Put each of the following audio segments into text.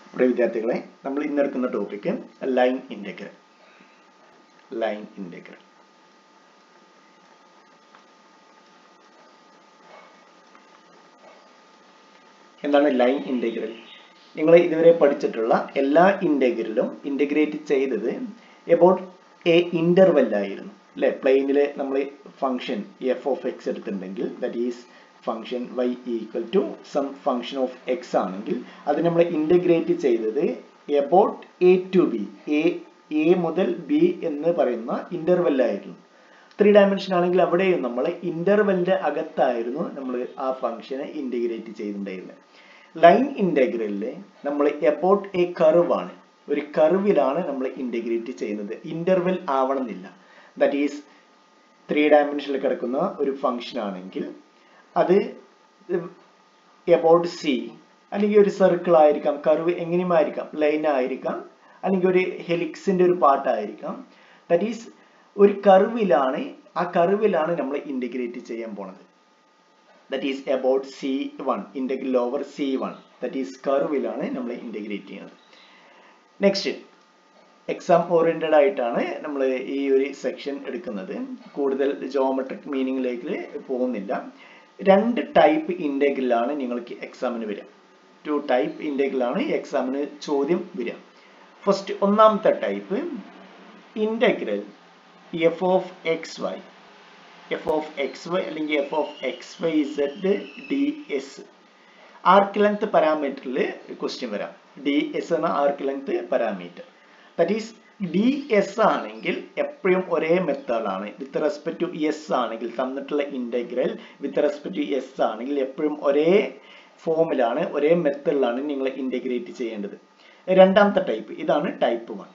പ്രിയ വിദ്യാർത്ഥികളെ നമ്മൾ ഇന്നെടുക്കുന്ന topic line integral line integral എന്താണ് ലൈൻ ഇൻറ്റഗ്രൽ നിങ്ങൾ ഇതുവരെ പഠിച്ചിട്ടുള്ള എല്ലാ ഇൻറ്റഗ്രലും ഇൻറ്റഗ്രേറ്റ് ചെയ്തത് എബൌട്ട് എ ഇന്റർവെൽ ആയിരുന്നു അല്ലെ പ്ലെയിനിൽ നമ്മൾ ഫംഗ്ഷൻ എഫ് ഓഫ് എക്സ് എടുത്തിട്ടുണ്ടെങ്കിൽ that is function Y equal to some function of X ആണെങ്കിൽ അത് നമ്മൾ ഇൻറ്റഗ്രേറ്റ് ചെയ്തത് about A to B A A മുതൽ ബി എന്ന് പറയുന്ന ഇന്റർവെൽ ആയിരുന്നു ത്രീ ഡയമെൻഷൻ ആണെങ്കിൽ അവിടെയും നമ്മൾ ഇന്റർവെലിന്റെ അകത്തായിരുന്നു നമ്മൾ ആ ഫംഗ്ഷനെ ഇന്റഗ്രേറ്റ് ചെയ്തിട്ടുണ്ടായിരുന്നത് ലൈൻ ഇന്റഗ്രലില് നമ്മൾ എബൌട്ട് എ കർവ് ആണ് ഒരു കർവിലാണ് നമ്മൾ ഇന്റഗ്രേറ്റ് ചെയ്യുന്നത് ഇന്റർവെൽ ആവണമെന്നില്ല ദാറ്റ് ഈസ് ത്രീ ഡയമെൻഷനിൽ കിടക്കുന്ന ഒരു ഫംഗ്ഷൻ ആണെങ്കിൽ അത് എബൌട്ട് സി അല്ലെങ്കിൽ ഒരു സർക്കിൾ ആയിരിക്കാം കർവ് എങ്ങനെയും ആയിരിക്കാം ലൈൻ ആയിരിക്കാം അല്ലെങ്കിൽ ഒരു ഹെലിക്സിന്റെ ഒരു പാർട്ടായിരിക്കാം ദാറ്റ് ഈസ് ഒരു കർവിലാണ് ആ കർവിലാണ് നമ്മൾ ഇന്റഗ്രേറ്റ് ചെയ്യാൻ പോണത് that is about C one integral over C one that is കർവിലാണ് നമ്മൾ ഇന്റഗ്രേറ്റ് ചെയ്യുന്നത് നെക്സ്റ്റ് എക്സാം ഓറിയന്റഡ് ആയിട്ടാണ് നമ്മൾ ഈ ഒരു സെക്ഷൻ എടുക്കുന്നത് കൂടുതൽ ജോമെട്രിക് മീനിങ്ങിലേക്ക് പോകുന്നില്ല രണ്ട് ടൈപ്പ് ഇന്റഗ്രലാണ് നിങ്ങൾക്ക് എക്സാമിന് വരിക ടു ടൈപ്പ് ഇന്റഗ്രലാണ് എക്സാമിന് ചോദ്യം വരിക ഫസ്റ്റ് ഒന്നാമത്തെ type integral F of X Y F of X Y അല്ലെങ്കിൽ F of X Y Z D S arc length പാരാമീറ്ററിൽ ക്വസ്റ്റ്യൻ വരാം ഡി എസ് എന്ന arc length parameter that is D S ആണെങ്കിൽ എപ്പോഴും ഒരേ മെത്തേഡാണ് വിത്ത് റെസ്പെക്ട് ടു എസ് ആണെങ്കിൽ തന്നിട്ടുള്ള integral with respect to S ആണെങ്കിൽ എപ്പോഴും ഒരേ ഫോമിലാണ് ഒരേ മെത്തേഡിലാണ് നിങ്ങൾ ഇന്റഗ്രേറ്റ് ചെയ്യേണ്ടത് രണ്ടാമത്തെ ടൈപ്പ് ഇതാണ് type one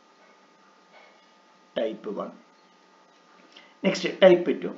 type one next type two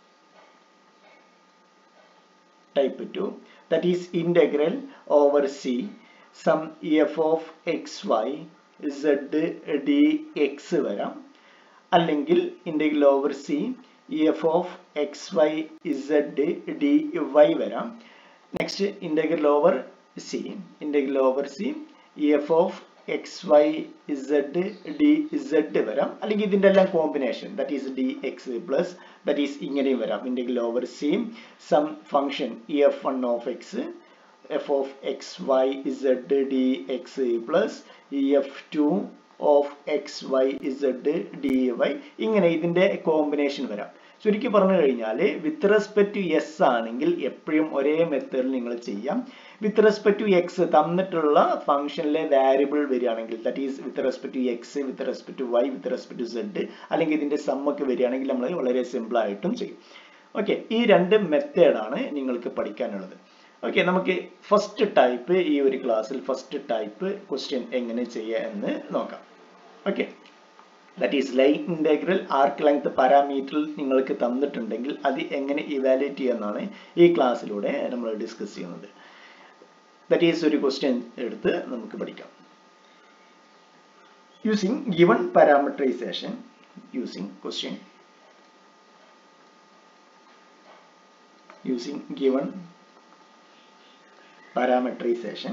type two that is integral over C some F of X Y Z D X വരാം അല്ലെങ്കിൽ integral over C F of X Y Z D Y വരാം next integral over C integral over C F of X Y Z D Z വരാം അല്ലെങ്കിൽ ഇതിന്റെ എല്ലാം combination that is D X plus that is ഇങ്ങനെയും വരാം integral over C some function F one of X F of X Y Z D X plus F two of X Y Z D Y ഇങ്ങനെ ഇതിന്റെ combination വരാം ചുരുക്കി പറഞ്ഞു കഴിഞ്ഞാൽ വിത്ത് respect to S ആണെങ്കിൽ എപ്പോഴും ഒരേ മെത്തേഡിൽ നിങ്ങൾ ചെയ്യാം വിത്ത് റെസ്പെക്ട് ടു എക്സ് തന്നിട്ടുള്ള ഫംഗ്ഷനിലെ വാരിയബിൾ വരികയാണെങ്കിൽ that is with respect to X with respect to Y with respect to Z അല്ലെങ്കിൽ ഇതിന്റെ സമ്മൊക്കെ വരികയാണെങ്കിൽ നമ്മൾ വളരെ സിമ്പിൾ ആയിട്ടും ചെയ്യും ഓക്കെ ഈ രണ്ട് മെത്തേഡാണ് നിങ്ങൾക്ക് പഠിക്കാനുള്ളത് ഓക്കെ നമുക്ക് ഫസ്റ്റ് ടൈപ്പ് ഈ ഒരു ക്ലാസ്സിൽ ഫസ്റ്റ് ടൈപ്പ് ക്വസ്റ്റ്യൻ എങ്ങനെ ചെയ്യുക എന്ന് നോക്കാം okay that is line integral arc length പാരാമീറ്ററിൽ നിങ്ങൾക്ക് തന്നിട്ടുണ്ടെങ്കിൽ അത് എങ്ങനെ ഇവാലുവേറ്റ് ചെയ്യാന്നാണ് ഈ ക്ലാസ്സിലൂടെ നമ്മൾ ഡിസ്കസ് ചെയ്യുന്നത് ദാറ്റ് ഈസ് ഒരു ക്വസ്റ്റ്യൻ എടുത്ത് നമുക്ക് പഠിക്കാം using given parameterization using question using given parameterization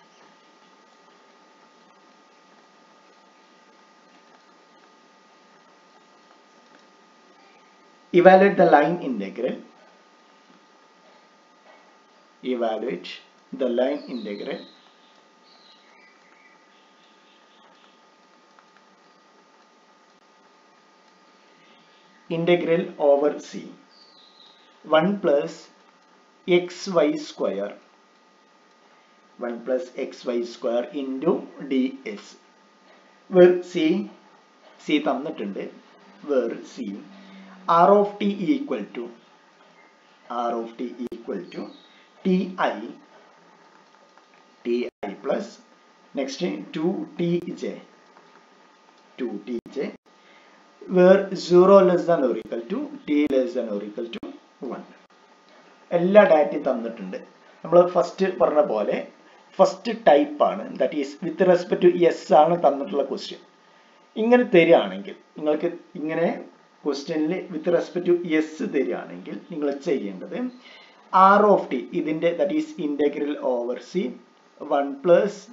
evaluate the line integral evaluate the line integral integral over c 1 plus xy square 1 plus xy square into ds where c c തന്നിട്ടുണ്ട് where c r of t equal to r of t equal to ti ti plus next 2tj 2tj where 0 less than or equal to t less than or equal to 1 എല്ലാ ഡാറ്റയും തന്നിട്ടുണ്ട് നമ്മൾ first പറഞ്ഞ പോലെ first type ആണ് that is with respect to S ആണ് തന്നിട്ടുള്ള question ഇങ്ങനെ തരികയാണെങ്കിൽ നിങ്ങൾക്ക് ഇങ്ങനെ ക്വസ്റ്റ്യനിൽ വിത്ത് റെസ്പെക്ട് ടു എസ് തരികയാണെങ്കിൽ നിങ്ങൾ ചെയ്യേണ്ടത് ആർ ഓഫ് ടി ഇതിന്റെ that is integral over C one plus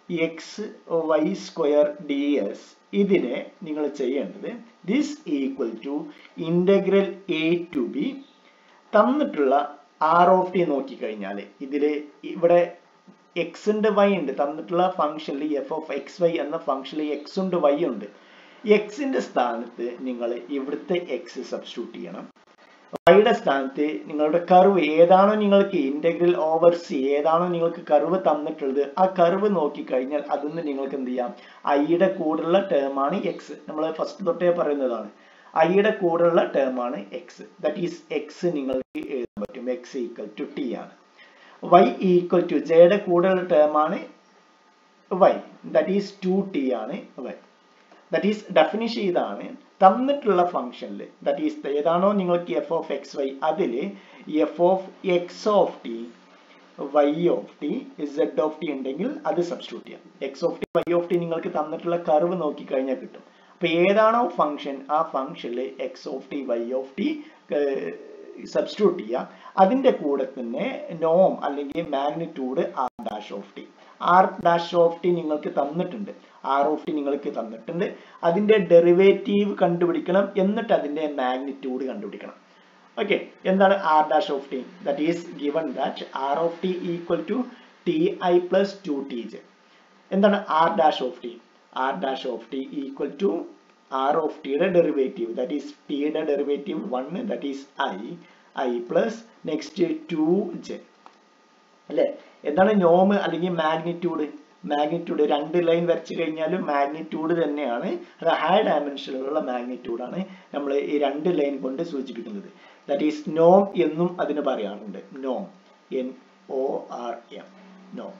X Y square D S ഇതിനെ നിങ്ങൾ ചെയ്യേണ്ടത് this equal to integral A to B തന്നിട്ടുള്ള ആർ ഓഫ് ടി നോക്കിക്കഴിഞ്ഞാൽ ഇതിൽ ഇവിടെ എക്സ് ഉണ്ട് വൈ ഉണ്ട് തന്നിട്ടുള്ള ഫംഗ്ഷനിൽ എഫ് ഓഫ് എക്സ് വൈ എന്ന ഫംഗ്ഷനിൽ എക്സ് ഉണ്ട് വൈ ഉണ്ട് എക്സിന്റെ സ്ഥാനത്ത് നിങ്ങൾ ഇവിടുത്തെ എക്സ് സബ്സ്റ്റിറ്റ്യൂട്ട് ചെയ്യണം വൈയുടെ സ്ഥാനത്ത് നിങ്ങളുടെ കർവ് ഏതാണോ നിങ്ങൾക്ക് ഇന്റഗ്രൽ ഓവർ സി ഏതാണോ നിങ്ങൾക്ക് കർവ് തന്നിട്ടുള്ളത് ആ കർവ് നോക്കിക്കഴിഞ്ഞാൽ അതിന്ന് നിങ്ങൾക്ക് എന്ത് ചെയ്യാം ഐയുടെ കൂടെയുള്ള ടേം ആണ് എക്സ് നമ്മൾ ഫസ്റ്റ് തൊട്ടേ പറയുന്നതാണ് ഐയുടെ കൂടെയുള്ള ടേം ആണ് എക്സ് ദാറ്റ് ഈസ് എക്സ് നിങ്ങൾക്ക് എഴുതാൻ പറ്റും എക്സ് ഈക്വൽ ടു ടി ആണ് വൈ ഈക്വൽ ടു ജെയുടെ കൂടെയുള്ള ടേം ആണ് Y that is two T ആണ് വൈ ദാറ്റ് ഈസ് ഡെഫിനിഷൻ ഇതാണ് തന്നിട്ടുള്ള ഫംഗ്ഷനിൽ ദാറ്റ് ഈസ് ഏതാണോ നിങ്ങൾക്ക് എഫ് ഓഫ് എക്സ് വൈ അതിൽ F of X of T Y of T Z of T ഉണ്ടെങ്കിൽ അത് സബ്സ്റ്റിറ്റ്യൂട്ട് ചെയ്യാം X of T Y of T നിങ്ങൾക്ക് തന്നിട്ടുള്ള കർവ് നോക്കിക്കഴിഞ്ഞാൽ കിട്ടും അപ്പൊ ഏതാണോ ഫംഗ്ഷൻ ആ ഫംഗ്ഷനിൽ X of T Y of T substitute ചെയ്യാം അതിന്റെ കൂടെ തന്നെ നോം അല്ലെങ്കിൽ magnitude R dash of T R dash of T നിങ്ങൾക്ക് തന്നിട്ടുണ്ട് ആർ ഓഫ് ടി നിങ്ങൾക്ക് തന്നിട്ടുണ്ട് അതിന്റെ ഡെറിവേറ്റീവ് കണ്ടുപിടിക്കണം എന്നിട്ട് അതിന്റെ മാഗ്നിറ്റ്യൂഡ് കണ്ടുപിടിക്കണം ഓക്കെ എന്താണ് R dash of T that is given that R of T equal to T I plus two T J എന്താണ് R dash of T R dash of T equal to R of ടിയുടെ derivative that is ടിയുടെ derivative one that is I I plus next two J അല്ലെ എന്താണ് നോമ് അല്ലെങ്കിൽ magnitude magnitude രണ്ട് line വരച്ചു കഴിഞ്ഞാലും magnitude തന്നെയാണ് അത് ഹൈ ഡയമെൻഷനിലുള്ള മാഗ്നിറ്റ്യൂഡാണ് നമ്മൾ ഈ രണ്ട് ലൈൻ കൊണ്ട് സൂചിപ്പിക്കുന്നത് ദാറ്റ് ഈസ് നോം എന്നും അതിന് പറയാറുണ്ട് നോം എൻ ഒ ആർ എം നോം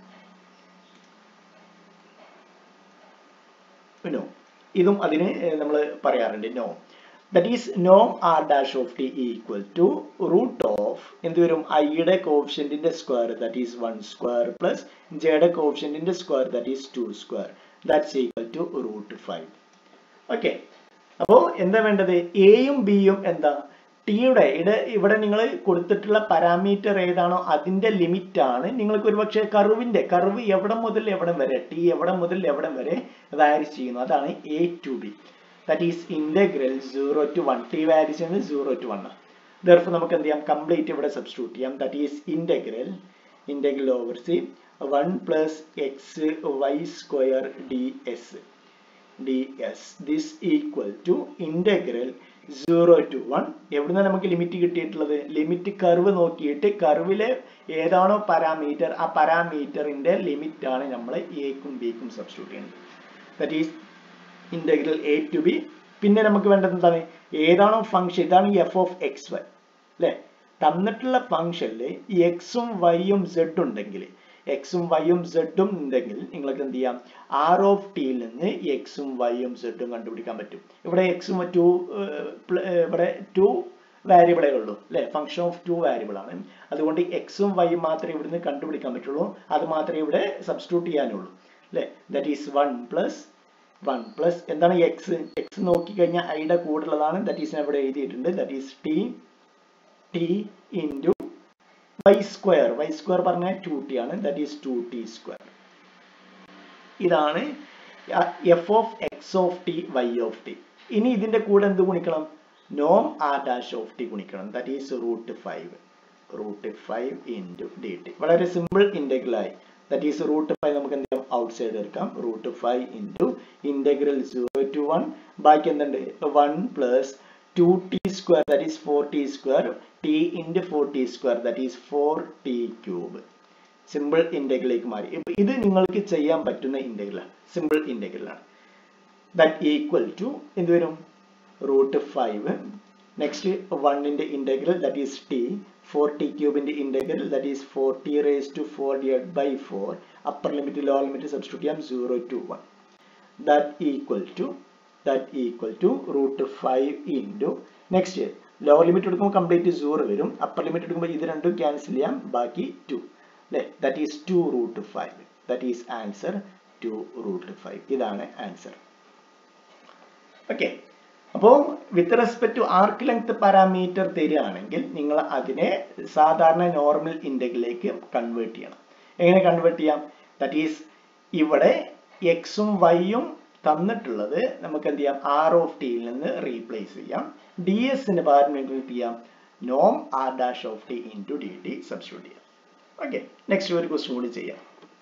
നോ ഇതും അതിന് നമ്മൾ പറയാറുണ്ട് know that is Noam R dash of T equal to root of എന്ത് വരും ഐയുടെ കോഫിഷ്യന്റിന്റെ square that is one square plus ജെയുടെ കോഫിഷ്യന്റിന്റെ square that is to square that's equal to root five okay അപ്പോ എന്താ വേണ്ടത് എയും ബിയും എന്താ ടിയുടെ ഇവിടെ ഇവിടെ നിങ്ങൾ കൊടുത്തിട്ടുള്ള പാരാമീറ്റർ ഏതാണോ അതിന്റെ ലിമിറ്റ് ആണ് നിങ്ങൾക്ക് ഒരുപക്ഷെ കർവിന്റെ കർവ് എവിടെ മുതൽ എവിടം വരെ ടി എവിടെ മുതൽ എവിടം വരെ വാരി ചെയ്യുന്നു അതാണ് A to B that is integral zero to one T vary ചെയ്യുന്നത് സീറോ ടു വൺ ആണ് ദർഫ് നമുക്ക് എന്ത് ചെയ്യാം കംപ്ലീറ്റ് ഇവിടെ സബ്സ്റ്റിറ്റ്യൂട്ട് ചെയ്യാം that is integral integral over C one plus X Y square D S D S this equal to integral zero to one എവിടുന്ന നമുക്ക് limit കിട്ടിയിട്ടുള്ളത് ലിമിറ്റ് കർവ് നോക്കിയിട്ട് കർവിലെ ഏതാണോ പാരാമീറ്റർ ആ പാരാമീറ്ററിന്റെ ലിമിറ്റ് ആണ് നമ്മൾ എക്കും ബിക്കും സബ്സ്റ്റിറ്റ്യൂട്ട് ചെയ്യുന്നത് that is integral A to B പിന്നെ നമുക്ക് വേണ്ടത് എന്താണ് ഏതാണോ ഫംഗ്ഷൻ ഇതാണ് എഫ് ഓഫ് എക്സ് വൈ അല്ലെ തന്നിട്ടുള്ള ഫംഗ്ഷനിൽ എക്സും വൈയും സെഡ് ഉണ്ടെങ്കിൽ എക്സും വൈയും സെഡും ഉണ്ടെങ്കിൽ നിങ്ങൾക്ക് എന്ത് ചെയ്യാം ആർ ഓഫ് ടിയിൽ നിന്ന് എക്സും വൈയും സെഡും കണ്ടുപിടിക്കാൻ പറ്റും ഇവിടെ എക്സും ടു ഇവിടെ ടു വാരിയബിളേ ഉള്ളൂ അല്ലെ ഫംഗ്ഷൻ ഓഫ് ടു വാരിയബിൾ ആണ് അതുകൊണ്ട് എക്സും വൈയും മാത്രമേ ഇവിടുന്ന് കണ്ടുപിടിക്കാൻ പറ്റുള്ളൂ അത് മാത്രമേ ഇവിടെ സബ്സ്റ്റിറ്റ്യൂട്ട് ചെയ്യാനുള്ളൂ അല്ലെ that is one plus one plus എന്താണ് എക്സ് എക്സ് നോക്കിക്കഴിഞ്ഞാൽ ഐയുടെ കൂടുതലുള്ളതാണ് ദാറ്റ് ഈസ് ഇവിടെ എഴുതിയിട്ടുണ്ട് that is T T into Y square Y square പറഞ്ഞാൽ ടു ടി ആണ് that is two T square ഇതാണ് F of X of T Y of T ഇനി ഇതിന്റെ കൂടെ എന്ത് ഗുണിക്കണം നോം ആർ ഡാഷ് ഓഫ് ടി ഗുണിക്കണം that is root five root five into D T വളരെ സിമ്പിൾ ഇൻറ്റഗ്രൽ ആയി ദാറ്റ് ഈസ് റൂട്ട് ഫൈവ് നമുക്ക് എന്ത് ചെയ്യാം ഔട്ട് സൈഡ് എടുക്കാം root five into integral zero to one ബാക്കി എന്തുണ്ട് one plus two T square that is four T square T into four T square that is four T cube simple ഇൻറ്റഗ്രലേക്ക് മാറി ഇപ്പൊ ഇത് നിങ്ങൾക്ക് ചെയ്യാൻ പറ്റുന്ന ഇൻറ്റഗ്രലാണ് സിമ്പിൾ ഇൻറ്റഗ്രലാണ് ദാറ്റ് ഈക്വൽ ടു എന്ത് വരും റൂട്ട് ഫൈവ് നെക്സ്റ്റ് വണ്ണിന്റെ integral that is T four T ക്യൂബിന്റെ integral that is four T raise to four divide by four upper limit lower limit substitute ചെയ്യാം zero to one that equal to that equal to root five into next lower limit എടുക്കുമ്പോൾ complete zero വരും upper limit എടുക്കുമ്പോൾ ഇത് രണ്ടും cancel ചെയ്യാം ബാക്കി two അല്ലേ that is two root five that is answer two root five ഇതാണ് answer okay അപ്പോൾ with respect to arc length parameter തരികയാണെങ്കിൽ നിങ്ങൾ അതിനെ സാധാരണ നോർമൽ ഇൻഡെക്സിലേക്ക് കൺവേർട്ട് ചെയ്യണം എങ്ങനെ കൺവേർട്ട് ചെയ്യാം ദാറ്റ് ഈസ് ഇവിടെ എക്സും വൈയും തന്നിട്ടുള്ളത് നമുക്ക് എന്ത് ചെയ്യാം ആർ ഓഫ് ടിയിൽ നിന്ന് റീപ്ലേസ് ചെയ്യാം ഡി എസിന് പകരം എന്ത് ചെയ്യാം നോം R dash of T into D T substitute ചെയ്യാം ഓക്കെ നെക്സ്റ്റ് ഒരു ക്വസ്റ്റ്യൻ കൂടി ചെയ്യാം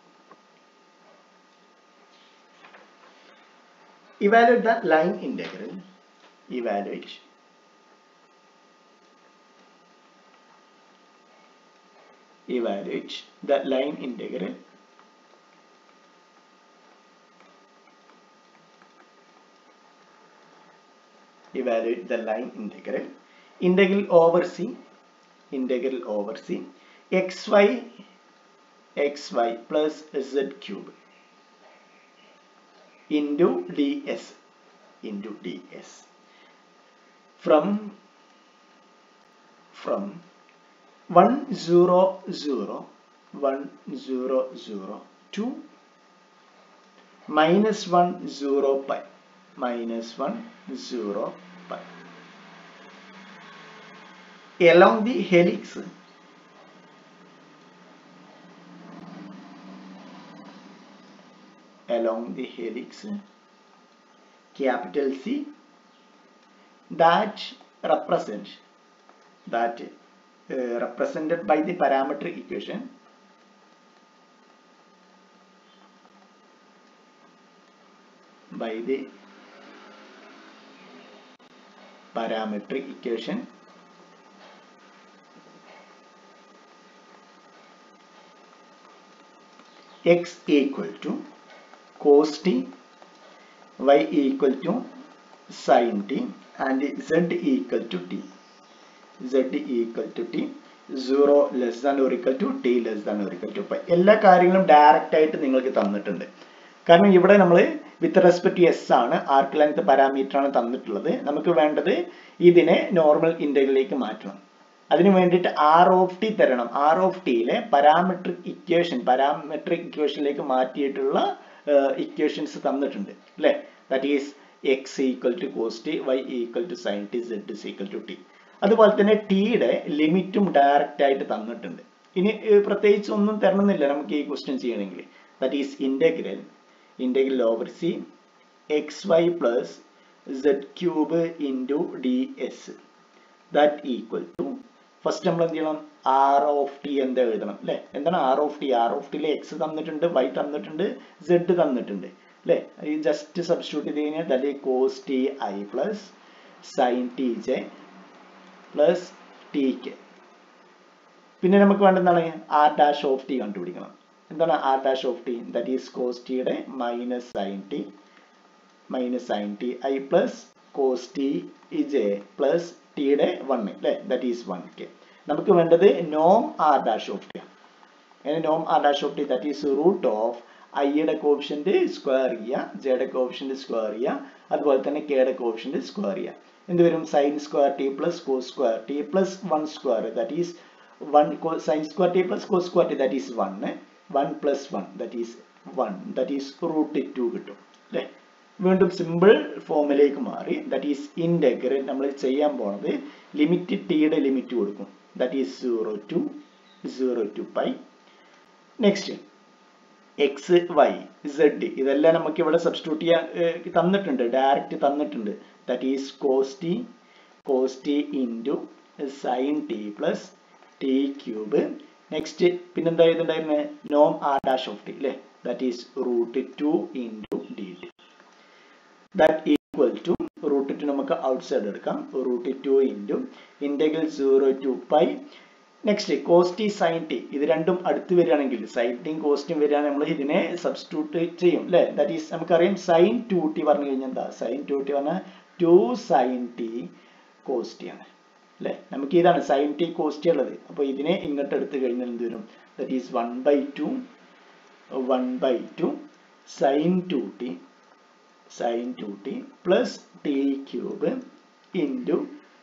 evaluate the line integral evaluate evaluate the line integral evaluate the line integral integral over c integral over c xy xy plus z cube into ds into ds from from 1 0 0 1 0 0 to minus 1 0 pi minus 1 0 pi along the helix along the helix capital C that represent that uh, represented by the parametric equation by the parametric equation x equal to cos t y equal to sin t and z equal to t z equal to t 0 less than or equal to t less than or equal to pi എല്ലാ കാര്യങ്ങളും direct ആയിട്ട് നിങ്ങൾക്ക് തന്നിട്ടുണ്ട് കാരണം ഇവിടെ നമ്മൾ വിത്ത് respect to S ആണ് ആർക്ക് length parameter ആണ് തന്നിട്ടുള്ളത് നമുക്ക് വേണ്ടത് ഇതിനെ നോർമൽ ഇന്റഗ്രലിലേക്ക് മാറ്റണം അതിനു വേണ്ടിയിട്ട് ആർ ഓഫ് ടി തരണം ആർ ഓഫ് ടിയിലെ പാരാമെട്രിക് ഇക്വേഷൻ പാരാമെട്രിക് ഇക്വേഷനിലേക്ക് മാറ്റിയിട്ടുള്ള ഇക്വേഷൻസ് തന്നിട്ടുണ്ട് അല്ലേ that is X equal to cos T Y equal to sine T Z is equal to T അതുപോലെ തന്നെ ടിയുടെ ലിമിറ്റും ഡയറക്റ്റ് ആയിട്ട് തന്നിട്ടുണ്ട് ഇനി പ്രത്യേകിച്ച് ഒന്നും തരണമെന്നില്ല നമുക്ക് ഈ ക്വസ്റ്റ്യൻ ചെയ്യണമെങ്കിൽ that is integral integral over C X Y plus Z cube into D S that equal to first നമ്മൾ എന്ത് ചെയ്യണം ആർ ഓഫ് ടി എന്താ എഴുതണം അല്ലെ എന്താണ് R of T R of ടിയിൽ എക്സ് തന്നിട്ടുണ്ട് വൈ തന്നിട്ടുണ്ട് സെഡ് തന്നിട്ടുണ്ട് അല്ലെ ഈ ജസ്റ്റ് സബ്സ്റ്റിറ്റ്യൂട്ട് ചെയ്ത് കഴിഞ്ഞാൽ that cos T I plus sine T J plus T K പിന്നെ നമുക്ക് വേണ്ട എന്താണ് ആർ ഡാഷ് ഓഫ് ടി കണ്ടുപിടിക്കണം എന്താണ് R dash of T that is cos ടിയുടെ minus sine T minus sine T I plus cos T J plus ടിയുടെ one അല്ലേ that is one K നമുക്ക് വേണ്ടത് നോം ആർ ഡാഷ് ഓഫ് ടി ആണ് നോം R dash of T that is root of ഐയുടെ coefficient square ചെയ്യുക ജെയുടെ കോഫിഷ്യന്റ് സ്ക്വയർ ചെയ്യുക അതുപോലെ തന്നെ കെയുടെ കോഫിഷ്യന്റ് സ്ക്വയർ ചെയ്യുക എന്ത് വരും sine square T plus cos square T plus one square that is one sine square T plus cos square T that is one one plus one that is one that is root two കിട്ടും അല്ലേ വീണ്ടും simple ഫോമിലേക്ക് മാറി that is integral നമ്മൾ ചെയ്യാൻ പോണത് limit ടിയുടെ limit കൊടുക്കും that is zero to zero to pi next X Y Z ഇതെല്ലാം നമുക്ക് ഇവിടെ സബ്സ്റ്റിറ്റ്യൂട്ട് ചെയ്യാൻ തന്നിട്ടുണ്ട് ഡയറക്റ്റ് തന്നിട്ടുണ്ട് that is cos T cos T into sine T plus T cube next പിന്നെന്താ ചെയ്തിട്ടുണ്ടായിരുന്നത് നോം ആർ ഡാഷ് ഓഫ് ടി അല്ലേ that is root two into D T that equal to root two നമുക്ക് outside എടുക്കാം root two into integral zero to pi next cos T sine T ഇത് രണ്ടും അടുത്ത് വരികയാണെങ്കിൽ സൈൻ ടിയും കോസ്റ്റിയും വരികയാണെങ്കിൽ നമ്മൾ ഇതിനെ സബ്സ്റ്റിറ്റ്യൂട്ട് ചെയ്യും അല്ലേ ദാറ്റ് ഈസ് നമുക്കറിയാം സൈൻ ടു ടി പറഞ്ഞു കഴിഞ്ഞാൽ എന്താ സൈൻ ടു ടി പറഞ്ഞാൽ ടു സൈൻ ടി കോസ്റ്റി ആണ് അല്ലേ നമുക്ക് ഇതാണ് സൈൻ ടി കോസ്റ്റി ഉള്ളത് അപ്പോൾ ഇതിനെ ഇങ്ങോട്ട് എടുത്തു കഴിഞ്ഞാൽ എന്ത് വരും that is one by two one by two sine two T sine two T plus T cube into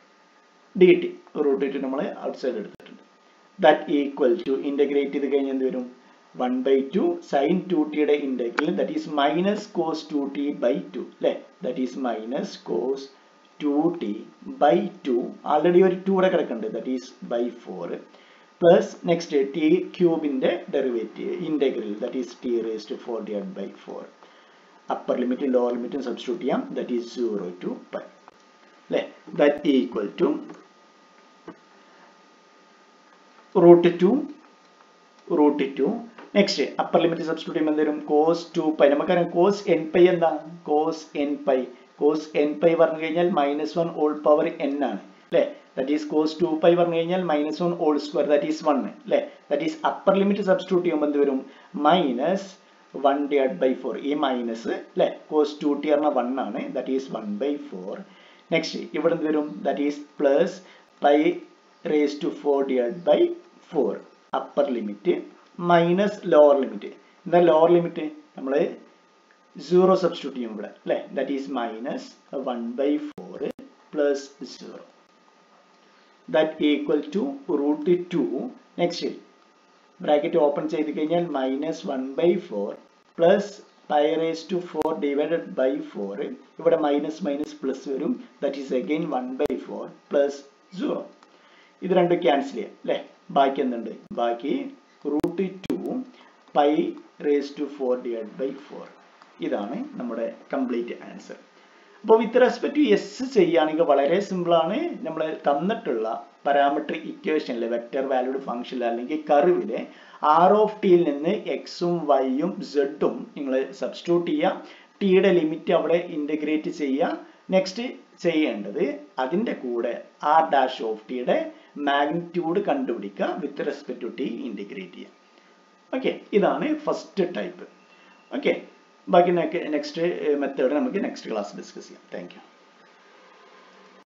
D T root two നമ്മൾ ഔട്ട്സൈഡ് എടുത്തിട്ടുണ്ട് ദാറ്റ് ഈക്വൽ ടു ഇൻ്റഗ്രേറ്റ് ചെയ്ത് കഴിഞ്ഞാൽ എന്ത് വരും one by two sine two ടിയുടെ integral that is minus cos two T by two അല്ലേ that is minus cos two T by two already ഒരു two കൂടെ കിടക്കുന്നുണ്ട് that is by four plus next T ക്യൂബിന്റെ derivative integral that is T raise to four divide by four upper ലിമിറ്റും lower ലിമിറ്റും substitute ചെയ്യാം that is zero to pi അല്ലേ that equal to root two root two next upper limit substitute ചെയ്യുമ്പോൾ എന്തേലും cos two pi നമുക്കറിയാം cos N pi എന്താ cos N pi cos N pi പറഞ്ഞു കഴിഞ്ഞാൽ minus one whole power N ആണ് അല്ലേ that is cos two pi പറഞ്ഞു കഴിഞ്ഞാൽ minus one all square that is one അല്ലേ that is upper limit substitute ചെയ്യുമ്പോൾ എന്ത് വരും minus one divide by four ഈ മൈനസ് അല്ലേ കോസ് ടു ടി പറഞ്ഞ വൺ ആണ് that is one by four next ഇവിടെ എന്ത് വരും that is plus pi raise to four divide by four upper limit minus lower limit എന്താ lower limit നമ്മൾ zero substitute ചെയ്യും ഇവിടെ അല്ലേ that is minus one by four plus zero that equal to root two next bracket open ചെയ്ത് കഴിഞ്ഞാൽ minus one by four plus pi raise to four divided by four ഇവിടെ minus minus plus വരും that is again one by four plus zero ഇത് രണ്ടും cancel ചെയ്യാം അല്ലേ ബാക്കി എന്തുണ്ട് ബാക്കി root two pi raise to four divide by four ഇതാണ് നമ്മുടെ കംപ്ലീറ്റ് ആൻസർ അപ്പോൾ വിത്ത് റെസ്പെക്ട് ടു എസ് ചെയ്യുകയാണെങ്കിൽ വളരെ സിമ്പിളാണ് നമ്മൾ തന്നിട്ടുള്ള പാരാമെട്രിക് ഇക്വേഷനിലെ വെക്റ്റർ വാല്യൂഡ് ഫംഗ്ഷനിൽ അല്ലെങ്കിൽ കർവിലെ ആർ ഓഫ് ടിയിൽ നിന്ന് എക്സും വൈയും സെഡും നിങ്ങൾ സബ്സ്റ്റിറ്റ്യൂട്ട് ചെയ്യുക ടിയുടെ ലിമിറ്റ് അവിടെ ഇൻ്റഗ്രേറ്റ് ചെയ്യുക നെക്സ്റ്റ് ചെയ്യേണ്ടത് അതിൻ്റെ കൂടെ ആർ ഡാഷ് ഓഫ് ടിയുടെ മാഗ്നിറ്റ്യൂഡ് കണ്ടുപിടിക്കുക with respect to T integrate ചെയ്യുക ഓക്കെ ഇതാണ് ഫസ്റ്റ് ടൈപ്പ് ഓക്കെ ബാക്കി നെക്സ്റ്റ് മെത്തേഡ് നമുക്ക് നെക്സ്റ്റ് ക്ലാസ് ഡിസ്കസ് ചെയ്യാം താങ്ക് യു